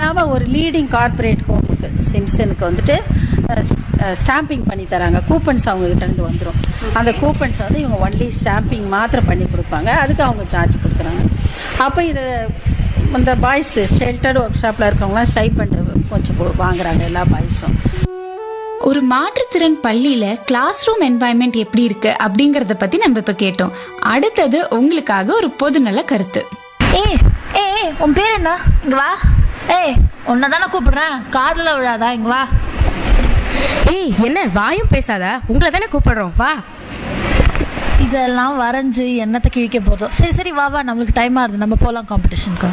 இல்லாமல் ஒரு leading corporate ஹோமுக்கு சிம்சனுக்கு வந்துட்டு ஸ்டாம்பிங் பண்ணி தராங்க கூப்பன்ஸ் அவங்க கிட்ட இருந்து வந்துடும் அந்த கூப்பன்ஸ் வந்து இவங்க ஒன்லி ஸ்டாம்பிங் மாத்திரம் பண்ணி கொடுப்பாங்க அதுக்கு அவங்க சார்ஜ் கொடுக்குறாங்க அப்போ இது இந்த பாய்ஸ் ஷெல்டர்டு ஒர்க் ஷாப்பில் இருக்கவங்களாம் ஸ்டைப்பண்ட் கொஞ்சம் கு- வாங்குறாங்க எல்லா பாய்ஸும் ஒரு மாற்றுத்திறன் பள்ளியில கிளாஸ் ரூம் என்வாயன்மெண்ட் எப்படி இருக்கு அப்படிங்கறத பத்தி நம்ம இப்ப கேட்டோம் அடுத்தது உங்களுக்காக ஒரு பொதுநல கருத்து ஏய் ஏய் ஏய், உன் பேர் என்ன இங்க வா ஏய் உன்னை தானே கூப்பிடுறேன் காதுல விழாதா இங்க வா ஏய் என்ன வாயும் பேசாத உங்களை தானே கூப்பிடுறோம் வா இதெல்லாம் வரைஞ்சு என்னத்தை கிழிக்க போதும் சரி சரி வா வா நம்மளுக்கு டைம் ஆகுது நம்ம போலாம் காம்படிஷனுக்கு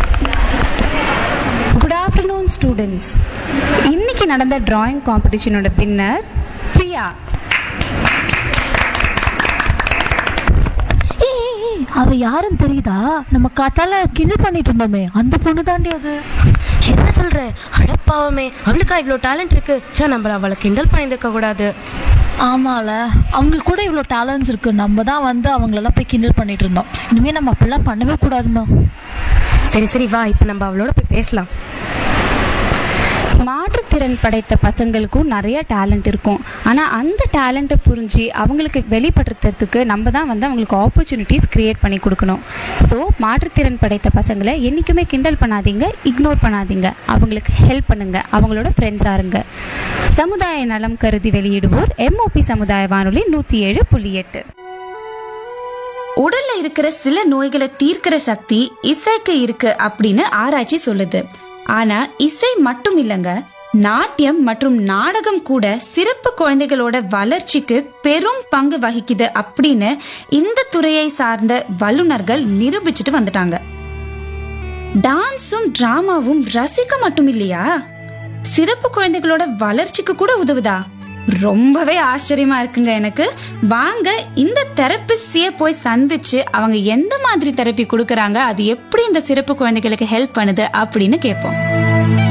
குட் ஆஃப்டர்நூன் ஸ்டூடெண்ட்ஸ் இன்னைக்கு நடந்த டிராயிங் காம்படிஷனோட வின்னர் பிரியா ஏய் ஏய், ஏய், அவ யாருன்னு தெரியுதா நம்ம காத்தால கிண்டல் பண்ணிட்டு இருந்தோமே அந்த பொண்ணு தாண்டி அது என்ன சொல்ற அடப்பாவமே அவளுக்கா இவ்ளோ டேலண்ட் இருக்கு சே நம்ம அவளை கிண்டல் பண்ணியிருக்க கூடாது ஆமால அவங்களுக்கு கூட இவ்வளோ டேலண்ட்ஸ் இருக்கு நம்ம தான் வந்து அவங்களெல்லாம் போய் கிண்டல் பண்ணிட்டு இருந்தோம் இனிமே நம்ம அப்படிலாம் பண்ணவே கூடாதுமா சரி சரி வா இப்போ நம்ம அவளோட போய் பேசலாம் மாற்றுத்திறன் படைத்த பசங்களுக்கும் நிறைய டேலண்ட் இருக்கும் ஆனா அந்த டேலண்ட்டை புரிஞ்சு அவங்களுக்கு வெளிப்படுத்துறதுக்கு நம்ம தான் வந்து அவங்களுக்கு ஆப்பர்ச்சுனிட்டிஸ் கிரியேட் பண்ணி கொடுக்கணும் ஸோ மாற்றுத்திறன் படைத்த பசங்களை என்னைக்குமே கிண்டல் பண்ணாதீங்க இக்னோர் பண்ணாதீங்க அவங்களுக்கு ஹெல்ப் பண்ணுங்க அவங்களோட ஃப்ரெண்ட்ஸாக இருங்க சமுதாய நலம் கருதி வெளியிடுவோர் எம்ஓபி சமுதாய வானொலி நூத்தி ஏழு புள்ளி எட்டு உடல்ல இருக்கிற சில நோய்களை தீர்க்கிற சக்தி இசைக்கு இருக்கு அப்படின்னு ஆராய்ச்சி சொல்லுது ஆனா இசை மட்டும் இல்லங்க நாட்டியம் மற்றும் நாடகம் கூட சிறப்பு குழந்தைகளோட வளர்ச்சிக்கு பெரும் பங்கு வகிக்குது அப்படின்னு இந்த துறையை சார்ந்த வல்லுநர்கள் நிரூபிச்சுட்டு வந்துட்டாங்க டான்ஸும் டிராமாவும் ரசிக்க மட்டும் இல்லையா சிறப்பு குழந்தைகளோட வளர்ச்சிக்கு கூட உதவுதா ரொம்பவே ஆச்சரியமா இருக்குங்க எனக்கு வாங்க இந்த தெரபிஸ்டிய போய் சந்திச்சு அவங்க எந்த மாதிரி தெரப்பி கொடுக்கறாங்க அது எப்படி இந்த சிறப்பு குழந்தைகளுக்கு ஹெல்ப் பண்ணுது அப்படின்னு கேட்போம்